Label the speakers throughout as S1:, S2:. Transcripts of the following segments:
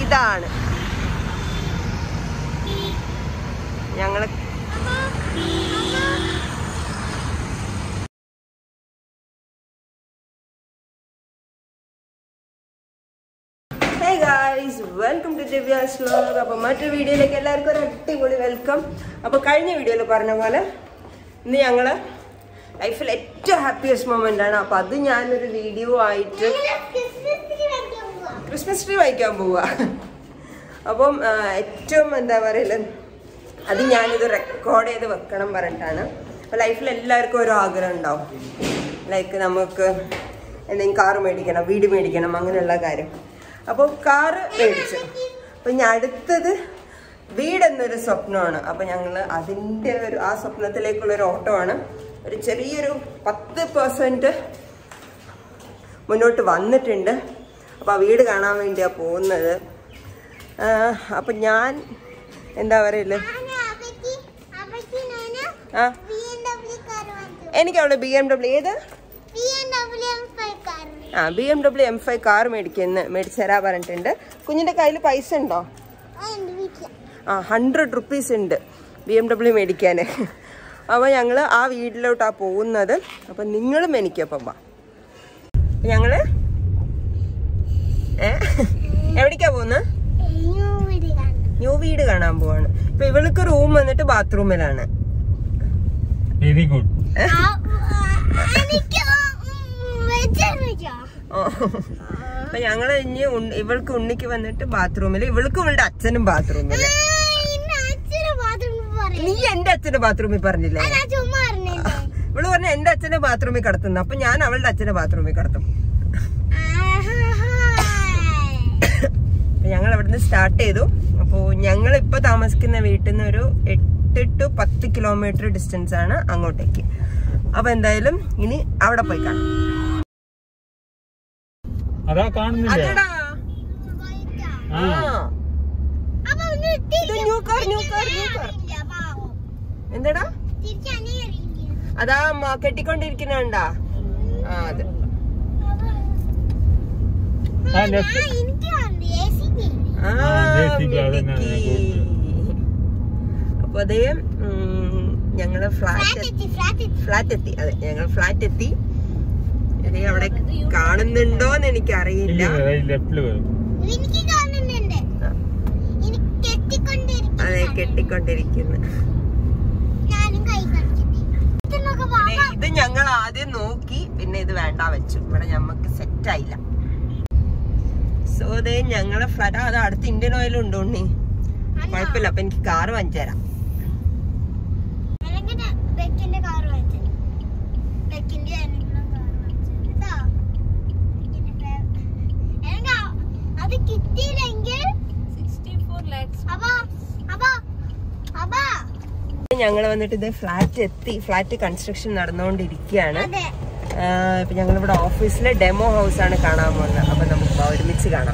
S1: ഇതാണ് ഞങ്ങള് hey guys welcome to Divya's vlog അപ്പോൾ മറ്റൊരു വീഡിയോയിലേക്ക് എല്ലാവർക്കും ഒരു അടിപൊളി വെൽക്കം അപ്പോൾ കഴിഞ്ഞ വീഡിയോയിൽ പറഞ്ഞ പോലെ ഇന്ന് ഞങ്ങൾ ലൈഫിൽ ഏറ്റവും ഹാപ്പിയസ്റ്റ് മൊമെൻ്റ് ആണ് അപ്പോൾ അത് ഞാനൊരു വീഡിയോ ആയിട്ട് ക്രിസ്മസ് ട്രീ വായിക്കാൻ പോവുക അപ്പം ആ, ഏറ്റവും എന്താ പറയല് അത് ഞാനിത് റെക്കോർഡ് ചെയ്ത് വെക്കണം പറഞ്ഞിട്ടാണ് അപ്പോൾ ലൈഫിൽ എല്ലാവർക്കും ഓരോ ആഗ്രഹം ഉണ്ടാവും ലൈക്ക് നമുക്ക് എന്തെങ്കിലും കാറ് മേടിക്കണം വീട് മേടിക്കണം അങ്ങനെയുള്ള കാര്യം അപ്പോൾ കാറ് മേടിച്ചു അപ്പം ഇനി അടുത്തത് വീടെന്നൊരു സ്വപ്നമാണ് അപ്പം ഞങ്ങൾ അതിൻ്റെ ഒരു ആ സ്വപ്നത്തിലേക്കുള്ളൊരു ഓട്ടമാണ് ഒരു ചെറിയൊരു പത്ത് പെർസെൻറ്റ് മുന്നോട്ട് വന്നിട്ടുണ്ട് അപ്പോൾ ആ വീട് കാണാൻ വേണ്ടിയാണ് പോകുന്നത് അപ്പം ഞാൻ എന്താ പറയല് ആ എനിക്ക് അവിടെ ബി എം ഡബ്ല്യു ഏത് ആ B M W M five car മേടിക്കുന്ന മേടിച്ചു തരാൻ പറഞ്ഞിട്ടുണ്ട് കുഞ്ഞിൻ്റെ കയ്യിൽ പൈസ ഉണ്ടോ ആ ഹൺഡ്രഡ് റുപ്പീസ് ഉണ്ട് ബി എം ഡബ്ല്യു മേടിക്കാൻ അപ്പോൾ ഞങ്ങൾ ആ വീട്ടിലോട്ടാണ് പോകുന്നത് അപ്പം നിങ്ങളും എനിക്കൊപ്പം വാ ഞങ്ങൾ ഏ എവിടേക്കാ പോകുന്നത് ന്യൂ വീട് കാണാൻ പോവാണ് ഇപ്പൊ ഇവൾക്ക് റൂം വന്നിട്ട് ബാത്റൂമിലാണ്
S2: വെരി ഗുഡ്
S1: ഓ. അപ്പൊ ഞങ്ങള് ഇനി ഉണ്ണി- ഇവൾക്ക് ഉണ്ണിക്ക് വന്നിട്ട് ബാത്റൂമില് ഇവൾക്ക് ഇവളുടെ അച്ഛനും ബാത്റൂമില് നീ എന്റെ അച്ഛന്റെ ബാത്റൂമിൽ പറഞ്ഞില്ലേ ഇവള് പറഞ്ഞ എന്റെ അച്ഛന്റെ ബാത്റൂമിൽ കിടത്തുന്നു അപ്പൊ ഞാൻ അവളുടെ അച്ഛന്റെ ബാത്റൂമിൽ കിടത്തും ഞങ്ങൾ അവിടുന്ന് സ്റ്റാർട്ട് ചെയ്തു അപ്പോൾ ഞങ്ങൾ ഇപ്പൊ താമസിക്കുന്ന വീട്ടിൽ നിന്ന് ഒരു എട്ട് ടു പത്ത് കിലോമീറ്റർ ഡിസ്റ്റൻസ് ആണ് അങ്ങോട്ടേക്ക് അപ്പൊ എന്തായാലും ഇനി അവിടെ പോയി കാണാം
S2: അതാ കാണുന്നില്ലേ
S1: അതെടാ
S2: ആ
S1: ആ ഇത് new car new car new car എന്താടാ അതാ മ- കെട്ടിക്കൊണ്ടിരിക്കുന്നുണ്ടാ ആ അത്
S2: ആ ലെഫ്റ്റ്
S1: ആ,
S2: ആ, JCB അതന്നെ,
S1: മിടുക്കി. അപ്പൊ അതേ ഉം, ഞങ്ങള് ഫ്ലാറ്റ് ഫ്ലാറ്റ് എത്തി അതെ ഞങ്ങൾ ഫ്ലാറ്റ് എത്തി ഇതേ അവിടെ കാണുന്നുണ്ടോന്ന് എനിക്കറിയില്ല
S2: ലെഫ്റ്റില് വരും
S3: എനിക്ക് കാണുന്നുണ്ട്
S1: ആ,
S3: എനിക്ക് കെട്ടിക്കൊണ്ടിരിക്കുന്നു
S1: അതെ കെട്ടിക്കൊണ്ടിരിക്കുന്നു
S3: ഞാനും കൈ കാണിച്ചിട്ട് ഇതൊക്കെ വാ-
S1: പിന്നെ ഇത് ഞങ്ങൾ ആദ്യം നോക്കി പിന്നെ ഇത് വേണ്ട വെച്ചു ഇവിടെ ഞമ്മക്ക് സെറ്റ് ആയില്ല സോ അതേ ഞങ്ങളെ ഫ്ലാറ്റ് അത് അടുത്ത് ഇന്ത്യൻ ഓയിൽ ഉണ്ടോ ഉണ്ണി കുഴപ്പമില്ല അപ്പൊ എനിക്ക് കാറ് വാങ്ങിച്ചു തരാം
S3: അല്ലെങ്കിൽ ഞാൻ ബെക്കിന്റെ കാർ വാങ്ങിച്ചത് ബെക്കിന്റെ ആണെങ്കിലും കാർ വാങ്ങിച്ചത് കേട്ടോ ബെക്കിന്റെ ഫേ- എനിക്ക് ആ- അത് കിട്ടിയില്ലെങ്കിൽ അപ്പാ അപ്പാ അപ്പാ
S1: ഞങ്ങൾ വന്നിട്ട് ഇത് ഫ്ലാറ്റ് എത്തി ഫ്ലാറ്റ് കൺസ്ട്രക്ഷൻ നടന്നുകൊണ്ടിരിക്കുകയാണ്
S3: അതെ
S1: ഇപ്പൊ ഞങ്ങൾ ഇവിടെ ഓഫീസിലെ ഡെമോ ഹൗസ് ആണ് കാണാൻ പോകുന്നത് അപ്പൊ നമുക്ക് വാ, ഒരുമിച്ച് കാണാം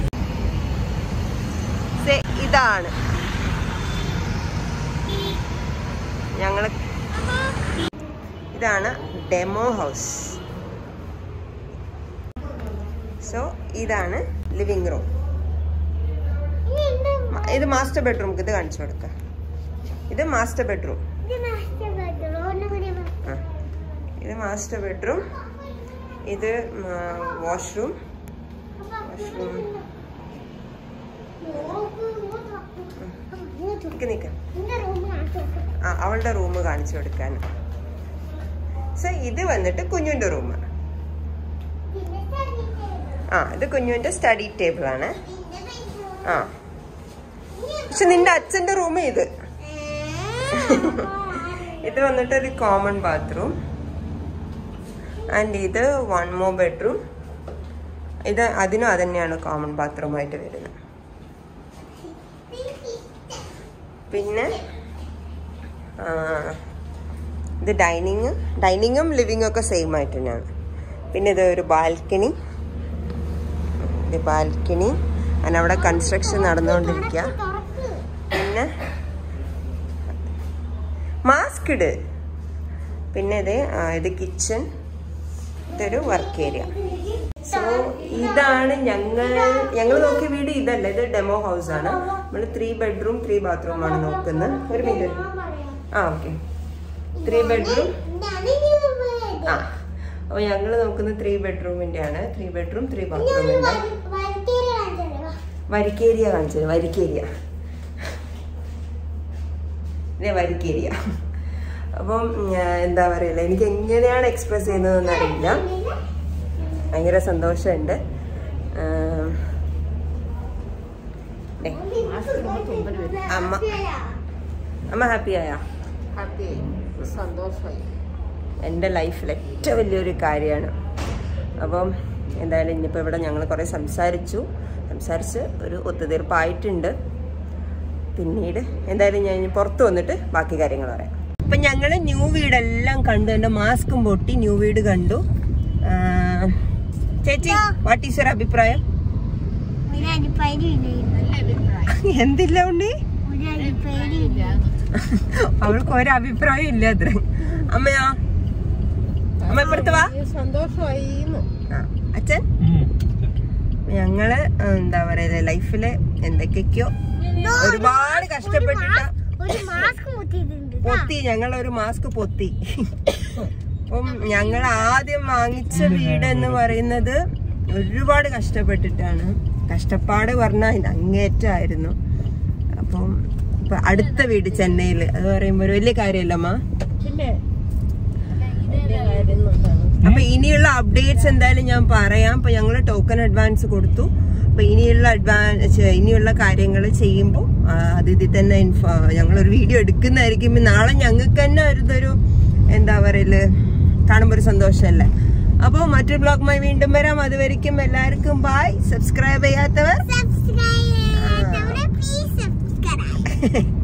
S1: ദേ, ഇതാണ് ഞങ്ങള് ഇതാണ് ഡെമോ ഹൗസ് സോ ഇതാണ് ലിവിംഗ് റൂം
S3: ഇനി ഉണ്ട്
S1: ഇത് മാസ്റ്റർ ബെഡ്റൂം ഇത് കാണിച്ചു കൊടുക്ക ഇത് മാസ്റ്റർ ബെഡ്റൂം
S3: ഇത് മാസ്റ്റർ ബെഡ്റൂം ഒന്നും കൂടി വാ.
S1: ആ. ഇത് മാസ്റ്റർ ബെഡ്റൂം ഇത് വാഷ്റൂം വാഷ്റൂം
S3: നോക്ക്, ഇങ്ങോട്ട് വാ. ഇങ്ങോട്ട് വാ.
S1: നിക്ക് നിക്ക്
S3: നിന്റെ റൂം കാണിച്ചു കൊടുക്ക്.
S1: ആ അവളുടെ റൂം കാണിച്ചു കൊടുക്കാൻ സോ ഇത് വന്നിട്ട് കുഞ്ഞുൻ്റെ റൂം
S3: പിന്നെ study table.
S1: ആ ഇത് കുഞ്ഞുവിൻ്റെ സ്റ്റഡി ടേബിൾ ആണ്
S3: പിന്നെ bedroom.
S1: ആ പക്ഷെ നിന്റെ അച്ഛൻ്റെ റൂം ഇത് ഇത് വന്നിട്ട് ഒരു കോമൺ ബാത്റൂം ആൻഡ് ഇത് വൺ മോർ ബെഡ്റൂം ഇത് അതിനും അത് തന്നെയാണ് കോമൺ ബാത്റൂം ആയിട്ട് വരുന്നത് പിന്നെ ആ, ഇത് ഡൈനിങ് ഡൈനിങ്ങും ലിവിങ്ങും ഒക്കെ സെയിം ആയിട്ട് തന്നെയാണ് പിന്നെ ഇത് ഒരു ബാൽക്കണി ഇത് ബാൽക്കണി അതിന് അവിടെ കൺസ്ട്രക്ഷൻ നടന്നുകൊണ്ടിരിക്കുക
S3: തുറക്ക്.
S1: പിന്നെ മാസ്ക് ഇട് പിന്നെ ഇത് ആ, ഇത് കിച്ചൺ ഇതൊരു വർക്ക് ഏരിയ സോ ഇതാണ് ഞങ്ങൾ ഞങ്ങൾ നോക്കിയ വീട് ഇതല്ല ഇത് ഡെമോ ഹൗസ് ആണ് നമ്മൾ ത്രീ ബെഡ്റൂം ത്രീ ബാത്റൂം ആണ് നോക്കുന്നത് ഒരു മിനിറ്റ് ആ ഓക്കെ ത്രീ ബെഡ്റൂം ആ അപ്പോൾ ഞങ്ങൾ നോക്കുന്നത് ത്രീ ബെഡ്റൂമിന്റെ ആണ് ത്രീ ബെഡ്റൂം ത്രീ ബാത്റൂമിന്റെ വരിക്കേരിയ കാണിച്ചത് വരിക്കേരിയ ഇതേ വരിക്കേരിയ അപ്പം ഞാൻ എന്താ പറയല്ല എനിക്ക് എങ്ങനെയാണ് എക്സ്പ്രസ് ചെയ്യുന്നതെന്ന് അറിയില്ല ഭയങ്കര സന്തോഷമുണ്ട് ആം, ദേ, അമ്മ അമ്മ ഹാപ്പി ആയാ
S4: ഹാപ്പി സന്തോഷമായി
S1: എൻ്റെ ലൈഫിൽ ഏറ്റവും വലിയൊരു കാര്യമാണ് അപ്പം എന്തായാലും ഇനിയിപ്പോൾ ഇവിടെ ഞങ്ങൾ കുറേ സംസാരിച്ചു സംസാരിച്ച് ഒരു ഒത്തുതീർപ്പായിട്ടുണ്ട് പിന്നീട് എന്തായാലും ഞാൻ ഇനി പുറത്ത് വന്നിട്ട് ബാക്കി കാര്യങ്ങൾ പറയാം അപ്പം ഞങ്ങൾ ന്യൂ വീടെല്ലാം കണ്ടു എൻ്റെ മാസ്കും പൊട്ടി ന്യൂ വീട് കണ്ടു ആ, ചേച്ചി വാട്ട് ഈസ് യുവർ അഭിപ്രായം എന്തില്ല ഉണ്ണി അവൾക്ക് ഒരു അഭിപ്രായം ഇല്ല അത്ര അമ്മയാ അമ്മ ഇപ്പുറത്ത് വാ
S4: സന്തോഷമായി
S1: ആ, അച്ഛൻ ഞങ്ങള് എന്താ പറയുക ലൈഫില് എന്തൊക്കെയൊക്കെയോ ഒരുപാട് കഷ്ടപ്പെട്ടിട്ട
S3: ഒരു മാസ്ക് മുത്തിയിട്ടുണ്ട്
S1: പൊത്തി ഞങ്ങൾ ഒരു മാസ്ക് പൊത്തി അപ്പം ഞങ്ങൾ ആദ്യം വാങ്ങിച്ച വീട് എന്ന് പറയുന്നത് ഒരുപാട് കഷ്ടപ്പെട്ടിട്ടാണ് കഷ്ടപ്പാട് പറഞ്ഞാൽ ഇത് അങ്ങേറ്റായിരുന്നു അപ്പം ഇപ്പൊ അടുത്ത വീട് ചെന്നൈയിൽ അത് പറയുമ്പോ ഒരു വലിയ കാര്യമല്ലമ്മ
S4: പിന്നെ വലിയ കാര്യം എന്താണ്
S1: അപ്പൊ ഇനിയുള്ള അപ്ഡേറ്റ്സ് എന്തായാലും ഞാൻ പറയാം അപ്പൊ ഞങ്ങൾ ടോക്കൺ അഡ്വാൻസ് കൊടുത്തു അപ്പൊ ഇനിയുള്ള അഡ്വാൻസ് ഇനിയുള്ള കാര്യങ്ങൾ ചെയ്യുമ്പോൾ അത് ഇതിൽ തന്നെ ഞങ്ങൾ ഒരു വീഡിയോ എടുക്കുന്നതായിരിക്കും ഇപ്പൊ നാളെ ഞങ്ങൾക്ക് തന്നെ ഒരു ഇതൊരു എന്താ പറയല് കാണുമ്പോൾ ഒരു സന്തോഷമല്ലേ അപ്പോൾ മറ്റൊരു ബ്ലോഗുമായി വീണ്ടും വരാം അതുവരെയ്ക്കും എല്ലാവർക്കും ബായ് സബ്സ്ക്രൈബ് ചെയ്യാത്തവർ
S3: സബ്സ്ക്രൈബ് പ്ലീസ് സബ്സ്ക്രൈബ്